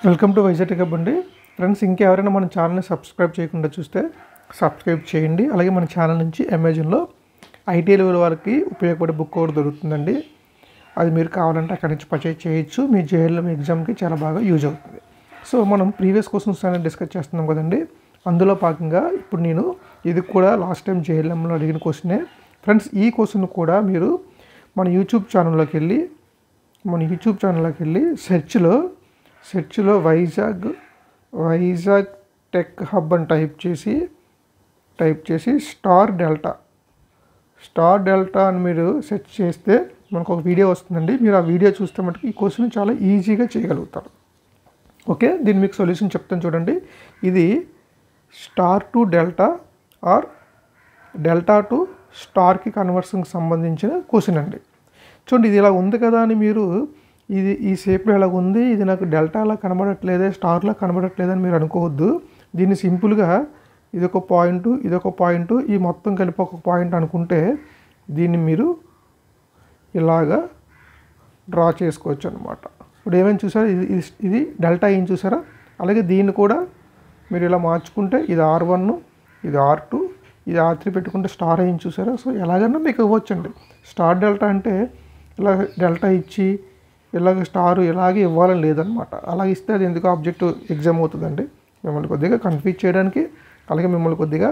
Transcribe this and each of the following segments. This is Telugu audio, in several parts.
వెల్కమ్ టు వైజెట్ కబ్ అండి ఫ్రెండ్స్ ఇంకెవరైనా మన ఛానల్ని సబ్స్క్రైబ్ చేయకుండా చూస్తే సబ్స్క్రైబ్ చేయండి అలాగే మన ఛానల్ నుంచి అమెజాన్లో ఐటీ లెవెల్ వాళ్ళకి ఉపయోగపడే బుక్ ఒకటి దొరుకుతుందండి అది మీరు కావాలంటే అక్కడి నుంచి పర్చేజ్ చేయొచ్చు మీ జేఎల్ఎం ఎగ్జామ్కి చాలా బాగా యూజ్ అవుతుంది సో మనం ప్రీవియస్ క్వశ్చన్స్ అనేది డిస్కస్ చేస్తున్నాం కదండి అందులో భాగంగా ఇప్పుడు నేను ఇది కూడా లాస్ట్ టైం జేఎల్ఎంలో అడిగిన క్వశ్చనే ఫ్రెండ్స్ ఈ క్వశ్చన్ కూడా మీరు మన యూట్యూబ్ ఛానల్లోకి వెళ్ళి మన యూట్యూబ్ ఛానల్లోకి వెళ్ళి సెర్చ్లో సెర్చ్లో వైజాగ్ వైజాగ్ టెక్ హబ్ అని టైప్ చేసి టైప్ చేసి స్టార్ డెల్టా స్టార్ డెల్టా అని మీరు సెర్చ్ చేస్తే మనకు ఒక వీడియో వస్తుందండి మీరు ఆ వీడియో చూస్తే మటుకు ఈ క్వశ్చన్ చాలా ఈజీగా చేయగలుగుతారు ఓకే దీన్ని మీకు సొల్యూషన్ చెప్తాను చూడండి ఇది star to delta or delta to స్టార్కి కన్వర్షన్కి సంబంధించిన క్వశ్చన్ అండి చూడండి ఇది ఇలా ఉంది కదా అని మీరు ఇది ఈ షేప్లో ఇలా ఉంది ఇది నాకు డెల్టాలా కనబడట్లేదే స్టార్లా కనబడట్లేదని మీరు అనుకోవద్దు దీన్ని సింపుల్గా ఇదొక పాయింట్ ఇదొక పాయింట్ ఈ మొత్తం కలిపి ఒక పాయింట్ అనుకుంటే దీన్ని మీరు ఇలాగా డ్రా చేసుకోవచ్చు అనమాట ఇప్పుడు ఏమైనా చూసారా ఇది ఇది ఇది డెల్టా ఏం చూసారా అలాగే దీన్ని కూడా మీరు ఇలా మార్చుకుంటే ఇది ఆర్ వన్ ఇది ఆర్ టూ ఇది ఆర్ త్రీ పెట్టుకుంటే స్టార్ ఏం చూసారా సో ఎలాగైనా మీకు ఇవ్వచ్చండి స్టార్ డెల్టా అంటే ఇలా డెల్టా ఇచ్చి ఇలాగ స్టార్ ఇలాగే ఇవ్వాలని లేదనమాట అలా ఇస్తే అది ఎందుకు ఆబ్జెక్ట్ ఎగ్జామ్ అవుతుందండి మిమ్మల్ని కొద్దిగా కన్ఫ్యూజ్ చేయడానికి అలాగే మిమ్మల్ని కొద్దిగా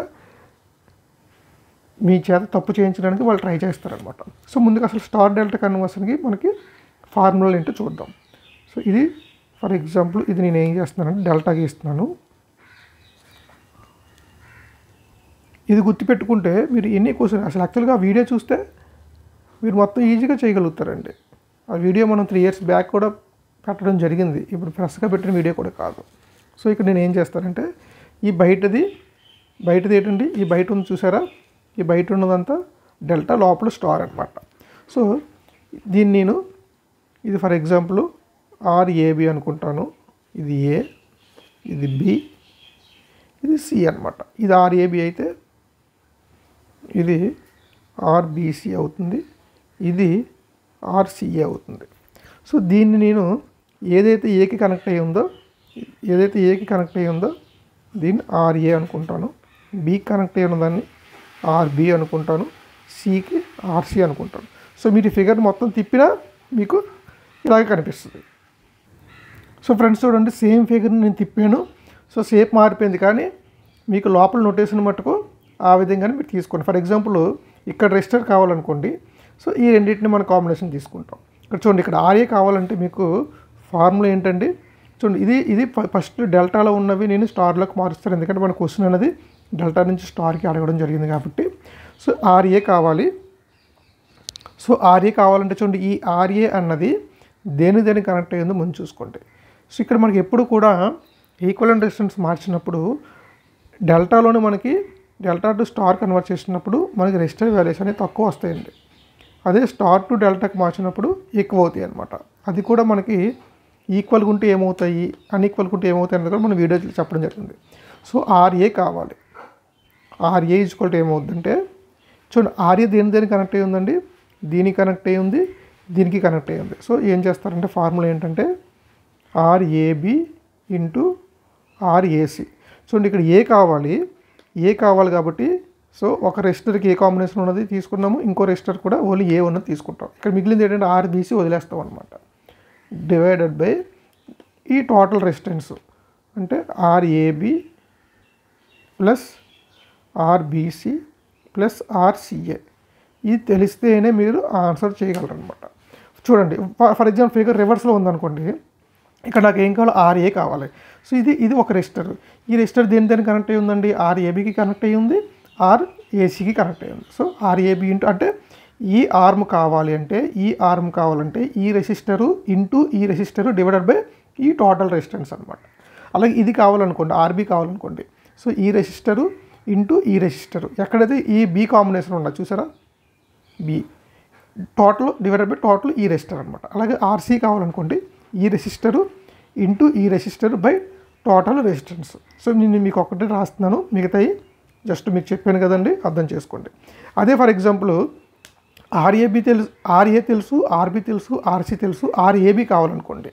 మీ చేత తప్పు చేయించడానికి వాళ్ళు ట్రై చేస్తారనమాట సో ముందుగా అసలు స్టార్ డెల్టా కన్వర్షన్కి మనకి ఫార్ములా ఏంటో చూద్దాం సో ఇది ఫర్ ఎగ్జాంపుల్ ఇది నేను ఏం చేస్తున్నానంటే డెల్టాకి ఇస్తున్నాను ఇది గుర్తుపెట్టుకుంటే మీరు ఎన్ని క్వశ్చన్ అసలు యాక్చువల్గా ఆ వీడియో చూస్తే మీరు మొత్తం ఈజీగా చేయగలుగుతారండి ఆ వీడియో మనం త్రీ ఇయర్స్ బ్యాక్ కూడా పెట్టడం జరిగింది ఇప్పుడు ఫ్రెష్గా పెట్టిన వీడియో కూడా కాదు సో ఇక్కడ నేను ఏం చేస్తానంటే ఈ బయటది బయటది ఏంటండి ఈ బయట ఉంది చూసారా ఈ బయట ఉన్నదంతా డెల్టా లోపల స్టార్ అనమాట సో దీన్ని నేను ఇది ఫర్ ఎగ్జాంపుల్ ఆర్ఏబి అనుకుంటాను ఇది ఏ ఇది బి ఇది సి అనమాట ఇది ఆర్ఏబి అయితే ఇది ఆర్బిసి అవుతుంది ఇది ఆర్సిఏ అవుతుంది సో దీన్ని నేను ఏదైతే ఏకి కనెక్ట్ అయ్యి ఉందో ఏదైతే ఏకి కనెక్ట్ అయ్యి ఉందో దీన్ని ఆర్ఏ అనుకుంటాను బికి కనెక్ట్ అయ్యి ఉన్నదాన్ని ఆర్బి అనుకుంటాను సికి ఆర్సి అనుకుంటాను సో మీరు ఈ ఫిగర్ మొత్తం తిప్పినా మీకు ఇలాగే కనిపిస్తుంది సో ఫ్రెండ్స్ చూడండి సేమ్ ఫిగర్ని నేను తిప్పాను సో షేప్ మారిపోయింది కానీ మీకు లోపల నోటేషన్ మట్టుకు ఆ విధంగానే మీరు తీసుకోండి ఫర్ ఎగ్జాంపుల్ ఇక్కడ రెజిస్టర్ కావాలనుకోండి సో ఈ రెండింటిని మనం కాంబినేషన్ తీసుకుంటాం ఇక్కడ చూడండి ఇక్కడ ఆర్ఏ కావాలంటే మీకు ఫార్ములా ఏంటండి చూడండి ఇది ఇది ఫస్ట్ డెల్టాలో ఉన్నవి నేను స్టార్లోకి మారుస్తాను ఎందుకంటే మన క్వశ్చన్ అనేది డెల్టా నుంచి స్టార్కి అడగడం జరిగింది కాబట్టి సో ఆర్ఏ కావాలి సో ఆర్ఏ కావాలంటే చూడండి ఈ ఆర్ఏ అన్నది దేని దేని కనెక్ట్ అయ్యిందో ముందు చూసుకోండి సో ఇక్కడ మనకి ఎప్పుడు కూడా ఈక్వల్ అండ్ డిస్టెన్స్ మార్చినప్పుడు డెల్టాలోనే మనకి డెల్టా టు స్టార్ కన్వర్ట్ చేసినప్పుడు మనకి రెజిస్టర్ వాల్యూస్ అనేవి తక్కువ వస్తాయండి అదే స్టార్ టు డెల్టాకి మార్చినప్పుడు ఎక్కువ అవుతాయి అనమాట అది కూడా మనకి ఈక్వల్గా ఉంటే ఏమవుతాయి అన్ఈక్వల్గా ఉంటే ఏమవుతాయి అనేది కూడా మనం వీడియో చెప్పడం జరిగింది సో ఆర్ఏ కావాలి ఆర్ఏ ఈజ్వల్ టు ఏమవుతుందంటే చూడండి ఆర్ఏ దేని దేని కనెక్ట్ అయ్యి ఉందండి దీనికి కనెక్ట్ అయ్యి ఉంది దీనికి కనెక్ట్ అయ్యి ఉంది సో ఏం చేస్తారంటే ఫార్ములా ఏంటంటే ఆర్ఏబి ఇంటూ ఆర్ఏసి చూడండి ఇక్కడ ఏ కావాలి ఏ కావాలి కాబట్టి సో ఒక రెజిస్టర్కి ఏ కాంబినేషన్ ఉన్నది తీసుకున్నాము ఇంకో రెజిస్టర్ కూడా ఓన్లీ ఏ ఉన్నది తీసుకుంటాం ఇక్కడ మిగిలింది ఏంటంటే ఆర్బీసీ వదిలేస్తాం అనమాట డివైడెడ్ బై ఈ టోటల్ రెసిస్టెన్స్ అంటే RAB plus RBC plus RCA ఇది తెలిస్తేనే మీరు ఆన్సర్ చేయగలరు అనమాట చూడండి ఫర్ ఎగ్జాంపుల్ ఫిగర్ రివర్స్లో ఉందనుకోండి ఇక్కడ నాకు ఏం కావాలి ఆర్ఏ కావాలి సో ఇది ఇది ఒక రెజిస్టర్ ఈ రెజిస్టర్ దేని దేని కనెక్ట్ అయ్యి ఉందండి ఆర్ఏబికి కనెక్ట్ అయ్యి ఉంది ఆర్ ఏసీకి కనెక్ట్ అయ్యి ఉంది సో ఆర్ఏబి ఇంటూ అంటే ఈ ఆర్మ్ కావాలి అంటే ఈ ఆర్మ్ కావాలంటే ఈ రెసిస్టరు ఇంటూ ఈ రెసిస్టరు డివైడెడ్ బై ఈ టోటల్ రెసిస్టెన్స్ అనమాట అలాగే ఇది కావాలనుకోండి ఆర్బీ కావాలనుకోండి సో ఈ రెసిస్టరు ఇంటూ ఈ రెసిస్టరు ఎక్కడైతే ఈ బి కాంబినేషన్ ఉన్నది చూసారా B total divided by total ఈ రెసిస్టర్ అనమాట అలాగే ఆర్సీ కావాలనుకోండి ఈ రెసిస్టరు ఇంటూ ఈ resistor by total resistance so నేను మీకు ఒకటే రాస్తున్నాను మిగతాయి జస్ట్ మీకు చెప్పాను కదండి అర్థం చేసుకోండి అదే ఫర్ ఎగ్జాంపుల్ ఆర్ఏబి తెలుసు ఆర్ఏ తెలుసు ఆర్బి తెలుసు ఆర్సీ తెలుసు ఆర్ఏబి కావాలనుకోండి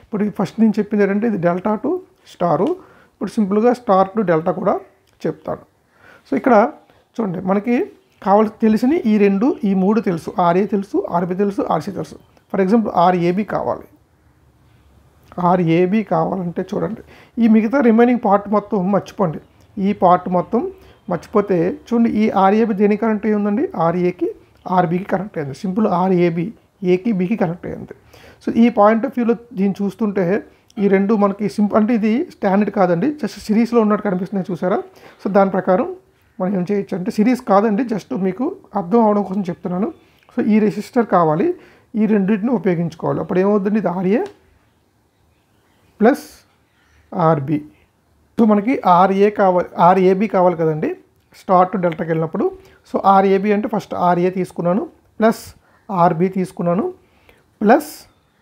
ఇప్పుడు ఫస్ట్ నేను చెప్పింది ఏంటంటే ఇది డెల్టా టు స్టారు ఇప్పుడు సింపుల్గా స్టార్ టు డెల్టా కూడా చెప్తాను సో ఇక్కడ చూడండి మనకి కావాల్సి తెలిసిన ఈ రెండు ఈ మూడు తెలుసు ఆర్ఏ తెలుసు ఆర్బి తెలుసు ఆర్సీ తెలుసు ఫర్ ఎగ్జాంపుల్ ఆర్ఏబి కావాలి ఆర్ఏబి కావాలంటే చూడండి ఈ మిగతా రిమైనింగ్ పార్ట్ మొత్తం మర్చిపోండి ఈ పార్ట్ మొత్తం మర్చిపోతే చూడండి ఈ ఆర్ఏబి దేనికి కనెక్ట్ అయ్యి ఉందండి ఆర్ఏకి ఆర్బికి కనెక్ట్ అయింది సింపుల్ ఆర్ఏబి ఏకి బికి కనెక్ట్ అయ్యింది సో ఈ పాయింట్ ఆఫ్ వ్యూలో దీన్ని చూస్తుంటే ఈ రెండు మనకి సింపుల్ అంటే ఇది స్టాండర్డ్ కాదండి జస్ట్ సిరీస్లో ఉన్నట్టు కనిపిస్తున్నాయి చూసారా సో దాని ప్రకారం మనం ఏం చేయొచ్చు అంటే సిరీస్ కాదండి జస్ట్ మీకు అర్థం అవడం కోసం చెప్తున్నాను సో ఈ రెసిస్టర్ కావాలి ఈ రెండింటిని ఉపయోగించుకోవాలి అప్పుడు ఏమవుతుంది ఇది ఆర్ఏ ప్లస్ ఆర్బి సో మనకి ఆర్ఏ కావాలి ఆర్ఏబి కావాలి కదండి స్టార్ టు డెల్టాకి వెళ్ళినప్పుడు సో ఆర్ఏబి అంటే ఫస్ట్ ఆర్ఏ తీసుకున్నాను ప్లస్ ఆర్బి తీసుకున్నాను plus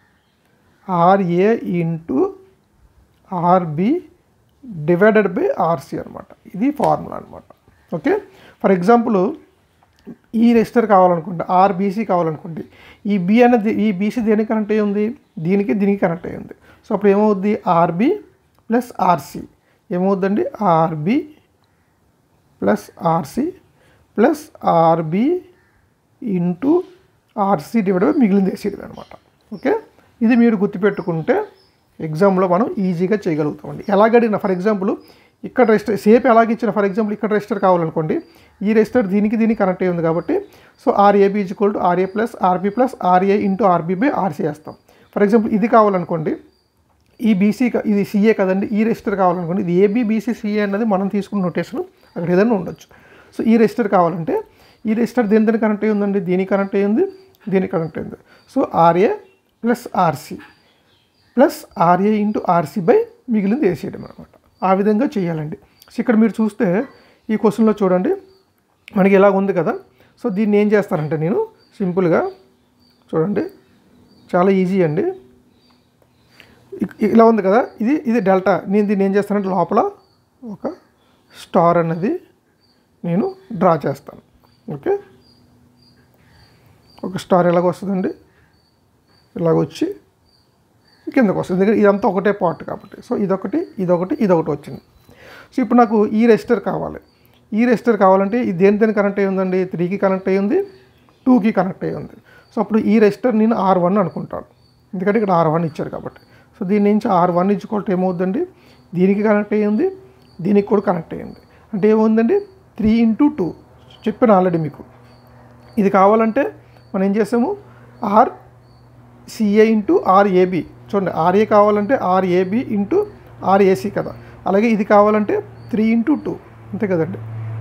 RA into RB divided by RC అనమాట ఇది ఫార్ములా అనమాట ఓకే ఫర్ ఎగ్జాంపుల్ ఈ రెజిస్టర్ కావాలనుకోండి ఆర్బీసీ కావాలనుకోండి ఈ బి అనేది ఈ బీసీ దేనికి కనెక్ట్ అయ్యి ఉంది దీనికి దీనికి కనెక్ట్ అయ్యి ఉంది సో అప్పుడు ఏమవుద్ది ఆర్బి ప్లస్ ఆర్సి ఏమవుద్దండి RB plus RC plus RB into RC divide by మిగిలింది వేసేది అనమాట ఓకే ఇది మీరు గుర్తుపెట్టుకుంటే ఎగ్జామ్లో మనం ఈజీగా చేయగలుగుతామండి ఎలాగడిగిన ఫర్ ఎగ్జాంపుల్ ఇక్కడ రెజిస్టర్ సేప్ ఎలాగ ఇచ్చిన ఫర్ ఎగ్జాంపుల్ ఇక్కడ రెజిస్టర్ కావాలనుకోండి ఈ రెజిస్టర్ దీనికి దీనికి కనెక్ట్ అయ్యి ఉంది కాబట్టి so RAB is equal to RA plus RB plus RA into RB by RC వేస్తాం ఫర్ ఎగ్జాంపుల్ ఇది కావాలనుకోండి ఈ బీసీ క- ఇది సిఏ కదండి ఈ రెజిస్టర్ కావాలనుకోండి ఇది ఏబీ బీసీ సిఏ అన్నది మనం తీసుకున్న నోటేషన్ అక్కడ ఏదైనా ఉండొచ్చు సో ఈ రెజిస్టర్ కావాలంటే ఈ రెజిస్టర్ దేని దేని కనెక్ట్ అయ్యి ఉందండి దీనికి కనెక్ట్ అయ్యి ఉంది దీనికి కనెక్ట్ అయ్యింది so RA plus RC plus RA into RC by మిగిలింది వేసేయడం అనమాట ఆ విధంగా చేయాలండి సో ఇక్కడ మీరు చూస్తే ఈ క్వశ్చన్లో చూడండి మనకి ఇలా ఉంది కదా సో దీన్ని ఏం చేస్తారంటే నేను సింపుల్గా చూడండి చాలా ఈజీ అండి ఇ- ఇలా ఉంది కదా ఇది ఇది డెల్టా నేను దీన్ని ఏం చేస్తానంటే లోపల ఒక స్టార్ అన్నది నేను డ్రా చేస్తాను ఓకే ఒక స్టార్ ఎలాగ వస్తుందండి ఇలాగ వచ్చి కిందకు వస్తుంది ఎందుకంటే ఇదంతా ఒకటే పార్ట్ కాబట్టి సో ఇదొకటి ఇదొకటి ఇదొకటి వచ్చింది సో ఇప్పుడు నాకు ఈ రెజిస్టర్ కావాలి ఈ రెజిస్టర్ కావాలంటే ఇది దేని దేని కనెక్ట్ అయ్యి ఉందండి త్రీకి కనెక్ట్ అయ్యి ఉంది టూకి కనెక్ట్ అయ్యి ఉంది సో అప్పుడు ఈ రెజిస్టర్ నేను ఆర్ వన్ అనుకుంటాను ఎందుకంటే ఇక్కడ ఆర్ వన్ ఇచ్చారు కాబట్టి సో దీని నుంచి ఆర్ వన్ ఇచ్చుకోవటం ఏమవుతుందండి దీనికి కనెక్ట్ అయ్యి ఉంది దీనికి కూడా కనెక్ట్ అయ్యింది అంటే ఏముందండి త్రీ ఇంటూ టూ చెప్పాను ఆల్రెడీ మీకు ఇది కావాలంటే మనం ఏం చేసాము ఆర్ సిఏ ఇంటూ ఆర్ఏబి చూడండి ఆర్ఏ కావాలంటే ఆర్ఏబి ఇంటూ ఆర్ఏసి కదా అలాగే ఇది కావాలంటే త్రీ ఇంటూ టూ అంతే కదండి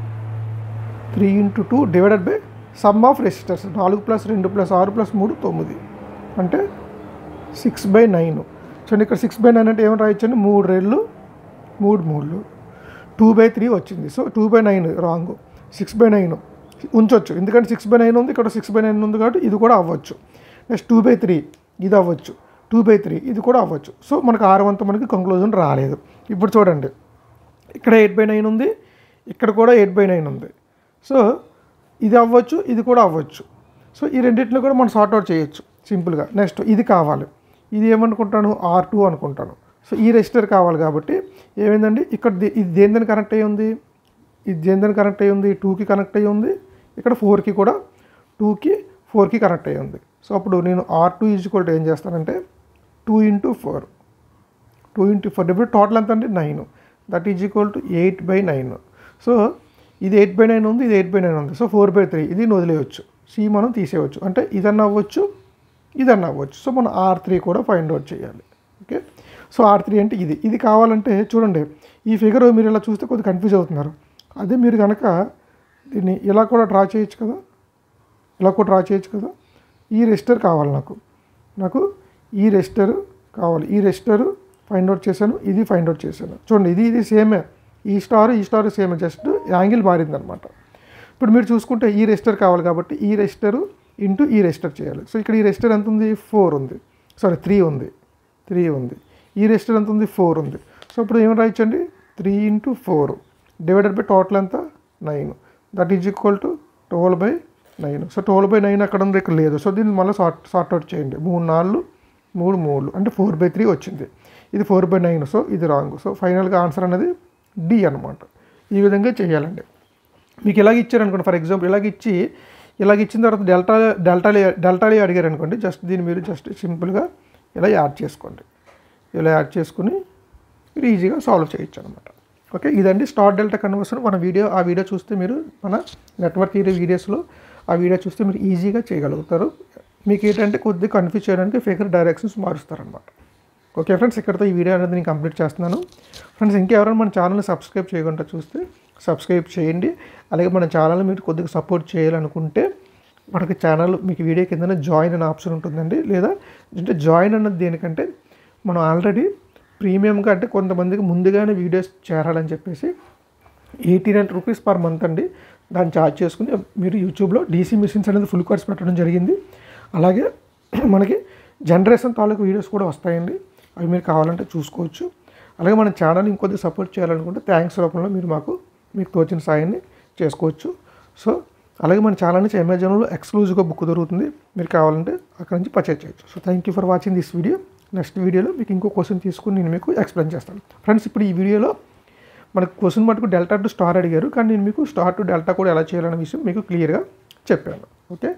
three into two divided by sum of resistors నాలుగు ప్లస్ రెండు ప్లస్ ఆరు ప్లస్ మూడు తొమ్మిది అంటే సిక్స్ బై నైన్ చూడండి ఇక్కడ సిక్స్ బై నైన్ అంటే ఏమైనా రాయొచ్చండి మూడు రెళ్ళు మూడు మూడు టూ బై త్రీ వచ్చింది so two by nine wrong six by nine ఉంచవచ్చు ఎందుకంటే సిక్స్ బై నైన్ ఉంది ఇక్కడ సిక్స్ బై నైన్ ఉంది కాబట్టి ఇది కూడా అవ్వచ్చు నెక్స్ట్ టూ బై త్రీ ఇది అవ్వచ్చు టూ బై త్రీ ఇది కూడా అవ్వచ్చు సో మనకు ఆరు వంత మనకి కంక్లూజన్ రాలేదు ఇప్పుడు చూడండి ఇక్కడ ఎయిట్ బై నైన్ ఉంది ఇక్కడ కూడా ఎయిట్ బై నైన్ ఉంది సో ఇది అవ్వచ్చు ఇది కూడా అవ్వచ్చు సో ఈ రెండింటిని కూడా మనం సార్ట్ అవుట్ చేయొచ్చు సింపుల్గా నెక్స్ట్ ఇది కావాలి ఇది ఏమనుకుంటాను ఆర్ టూ అనుకుంటాను సో ఈ రెజిస్టర్ కావాలి కాబట్టి ఏమైందండి ఇక్కడ ది- ఇది దేని కనెక్ట్ అయ్యి ఉంది ఇది దేని కనెక్ట్ అయ్యి ఉంది టూకి కనెక్ట్ అయ్యి ఉంది ఇక్కడ ఫోర్కి కూడా టూకి ఫోర్కి కనెక్ట్ అయ్యి ఉంది సో అప్పుడు నేను ఆర్ టూ ఈజ్వల్ ఏం చేస్తానంటే two into four two into four ఇప్పుడు టోటల్ ఎంత అంటే nine that is equal to eight by nine so ఇది ఎయిట్ బై నైన్ ఉంది ఇది ఎయిట్ బై నైన్ ఉంది సో ఫోర్ బై త్రీ ఇది వదిలేయచ్చు సి మనం తీసేయవచ్చు అంటే ఇదన్నా అవ్వచ్చు ఇదన్నా అవ్వచ్చు సో మనం ఆర్ త్రీ కూడా ఫైండ్ అవుట్ చేయాలి ఓకే సో ఆర్ త్రీ అంటే ఇది ఇది కావాలంటే చూడండి ఈ ఫిగర్ మీరు ఇలా చూస్తే కొద్దిగా కన్ఫ్యూజ్ అవుతున్నారు అదే మీరు కనుక దీన్ని ఇలా కూడా డ్రా చేయొచ్చు కదా ఇలా కూడా డ్రా చేయొచ్చు కదా ఈ రెజిస్టర్ కావాలి నాకు నాకు ఈ రెజిస్టర్ కావాలి ఈ రెజిస్టర్ ఫైండ్ అవుట్ చేశాను ఇది ఫైండ్ అవుట్ చేశాను చూడండి ఇది ఇది సేమే ఈ స్టార్ ఈ స్టార్ సేమే జస్ట్ యాంగిల్ మారిందనమాట ఇప్పుడు మీరు చూసుకుంటే ఈ రెజిస్టర్ కావాలి కాబట్టి ఈ రెజిస్టర్ ఇంటూ ఈ రెజిస్టర్ చేయాలి సో ఇక్కడ ఈ రెజిస్టర్ ఎంత ఉంది ఫోర్ ఉంది సారీ త్రీ ఉంది త్రీ ఉంది ఈ రెజిస్టర్ ఎంత ఉంది ఫోర్ ఉంది సో ఇప్పుడు ఏం రాయొచ్చండి three into four divided by total ఎంత nine that is equal to twelve by nine so twelve by nine అక్కడ ఉంది ఇక్కడ లేదు సో దీన్ని మళ్ళీ సార్ట్ సార్ట్ అవుట్ చేయండి మూడు నాలుగు మూడు మూడు అంటే ఫోర్ బై త్రీ వచ్చింది ఇది ఫోర్ బై నైన్ సో ఇది రాంగ్ సో ఫైనల్గా ఆన్సర్ అనేది డి అనమాట ఈ విధంగా చేయాలండి మీకు ఇలాగ ఇచ్చారనుకోండి ఫర్ ఎగ్జాంపుల్ ఇలాగ ఇచ్చి ఇలాగ ఇచ్చిన తర్వాత డెల్టా డెల్టాలీ డెల్టాలీ అడిగారు అనుకోండి జస్ట్ దీన్ని మీరు జస్ట్ సింపుల్గా ఇలా యాడ్ చేసుకోండి ఇలా యాడ్ చేసుకుని మీరు ఈజీగా సాల్వ్ చేయొచ్చు అనమాట ఓకే ఇదండి స్టార్ డెల్టా కన్వర్షన్ మన వీడియో ఆ వీడియో చూస్తే మీరు మన నెట్వర్క్ ఏరియా వీడియోస్లో ఆ వీడియో చూస్తే మీరు ఈజీగా చేయగలుగుతారు మీకు ఏంటంటే కొద్దిగా కన్ఫ్యూజ్ చేయడానికి ఫిగర్ డైరెక్షన్స్ మారుస్తారనమాట ఓకే ఫ్రెండ్స్ ఇక్కడతో ఈ వీడియో అనేది నేను కంప్లీట్ చేస్తున్నాను ఫ్రెండ్స్ ఇంకెవరైనా మన ఛానల్ని సబ్స్క్రైబ్ చేయకుండా చూస్తే సబ్స్క్రైబ్ చేయండి అలాగే మన ఛానల్ని మీరు కొద్దిగా సపోర్ట్ చేయాలనుకుంటే మనకి ఛానల్ మీకు వీడియో కింద జాయిన్ అనే ఆప్షన్ ఉంటుందండి లేదా అంటే జాయిన్ అన్నది దేనికంటే మనం ఆల్రెడీ ప్రీమియంగా అంటే కొంతమందికి ముందుగానే వీడియోస్ చేరాలని చెప్పేసి eighty nine rupees per month అండి దాన్ని ఛార్జ్ చేసుకుని మీరు యూట్యూబ్లో డీసీ మిషన్స్ అనేది ఫుల్ కోర్స్ పెట్టడం జరిగింది అలాగే మనకి జనరేషన్ తాలూకు వీడియోస్ కూడా వస్తాయండి అవి మీరు కావాలంటే చూసుకోవచ్చు అలాగే మన ఛానల్ ఇంకొద్ది సపోర్ట్ చేయాలనుకుంటే థ్యాంక్స్ రూపంలో మీరు మాకు మీకు తోచిన సాయాన్ని చేసుకోవచ్చు సో అలాగే మన ఛానల్ నుంచి అమెజాన్లో ఎక్స్క్లూజివ్గా బుక్ దొరుకుతుంది మీరు కావాలంటే అక్కడ నుంచి పర్చేజ్ చేయొచ్చు so thank you for watching this video next వీడియోలో మీకు ఇంకో క్వశ్చన్ తీసుకుని నేను మీకు ఎక్స్ప్లెయిన్ చేస్తాను ఫ్రెండ్స్ ఇప్పుడు ఈ వీడియోలో మనకు క్వశ్చన్ మటుకు డెల్టా టు స్టార్ అడిగారు కానీ నేను మీకు స్టార్ టు డెల్టా కూడా ఎలా చేయాలనే విషయం మీకు క్లియర్గా చెప్పాను ఓకే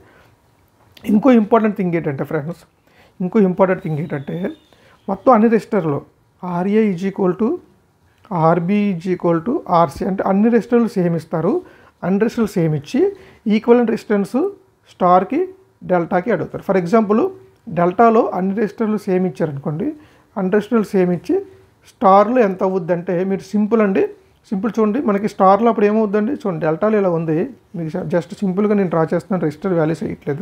ఇంకో ఇంపార్టెంట్ థింగ్ ఏంటంటే ఫ్రెండ్స్ ఇంకో ఇంపార్టెంట్ థింగ్ ఏంటంటే మొత్తం అన్ని రెజిస్టర్లో RA is equal to RB is equal to RC అంటే అన్ని రెజిస్టర్లు సేమ్ ఇస్తారు అన్ని రెజిస్టర్లు సేమ్ ఇచ్చి ఈక్వల్ రెసిస్టెన్స్ స్టార్కి డెల్టాకి అడుగుతారు ఫర్ ఎగ్జాంపుల్ డెల్టాలో అన్ని రెజిస్టర్లు సేమ్ ఇచ్చారనుకోండి అన్ని రెజిస్టర్లు సేమ్ ఇచ్చి స్టార్లో ఎంత అవుద్ది అంటే మీరు సింపుల్ అండి సింపుల్ చూడండి మనకి స్టార్లో అప్పుడు ఏమవుద్దండి చూడండి డెల్టాలో ఇలా ఉంది మీకు జస్ట్ సింపుల్గా నేను డ్రా చేస్తున్నాను రెజిస్టర్ వాల్యూస్ వేయట్లేదు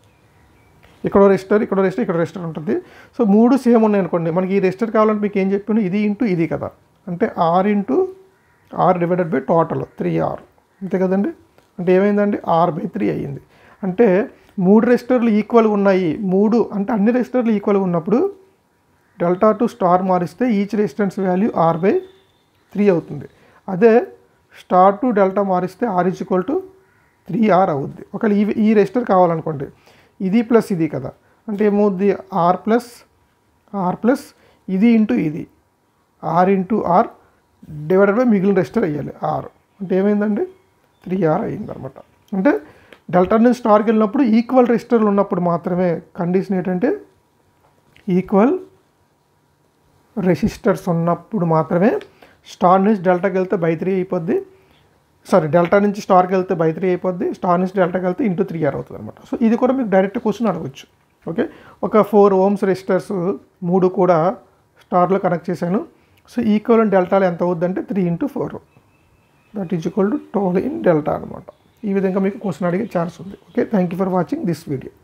ఇక్కడ రెజిస్టర్ ఇక్కడ రెజిస్టర్ ఇక్కడ రెజిస్టర్ ఉంటుంది సో మూడు సేమ్ ఉన్నాయి అనుకోండి మనకి ఈ రెజిస్టర్ కావాలంటే మీకు ఏం చెప్పాను ఇది ఇంటూ ఇది కదా అంటే R into R divided by total three R అంతే కదండి అంటే ఏమైందండి ఆర్ బై త్రీ అయ్యింది అంటే మూడు రెజిస్టర్లు ఈక్వల్గా ఉన్నాయి మూడు అంటే అన్ని రెజిస్టర్లు ఈక్వల్గా ఉన్నప్పుడు డెల్టా టు స్టార్ మారిస్తే each resistance value R by three అవుతుంది అదే స్టార్ టు డెల్టా మారిస్తే R is equal to three R అవుద్ది ఒకవేళ ఈ ఈ రెజిస్టర్ కావాలనుకోండి ఇది ప్లస్ ఇది కదా అంటే ఏమవుద్ది ఆర్ ప్లస్ ఆర్ ప్లస్ ఇది ఇంటూ ఇది R into R divided by మిగిలిన రెజిస్టర్ అయ్యాలి ఆర్ అంటే ఏమైందండి త్రీ ఆర్ అయ్యింది అనమాట అంటే డెల్టా నుంచి స్టార్కి వెళ్ళినప్పుడు ఈక్వల్ రెజిస్టర్లు ఉన్నప్పుడు మాత్రమే కండిషన్ ఏంటంటే ఈక్వల్ రెసిస్టర్స్ ఉన్నప్పుడు మాత్రమే స్టార్ నుంచి డెల్టాకి వెళ్తే బై త్రీ అయిపోద్ది సారీ డెల్టా నుంచి స్టార్కి వెళ్తే బై త్రీ అయిపోద్ది స్టార్ నుంచి డెల్టాకి వెళ్తే ఇంటూ త్రీ ఆర్ అవుతుంది అనమాట సో ఇది కూడా మీకు డైరెక్ట్ క్వశ్చన్ అడగచ్చు ఓకే ఒక ఫోర్ ఓమ్స్ రెసిస్టర్స్ మూడు కూడా స్టార్లో కనెక్ట్ చేశాను సో ఈక్వల్ డెల్టాలో ఎంత అవుద్దంటే three into four that is equal to twelve in delta అనమాట ఈ విధంగా మీకు క్వశ్చన్ అడిగే ఛాన్స్ ఉంది okay thank you for watching this video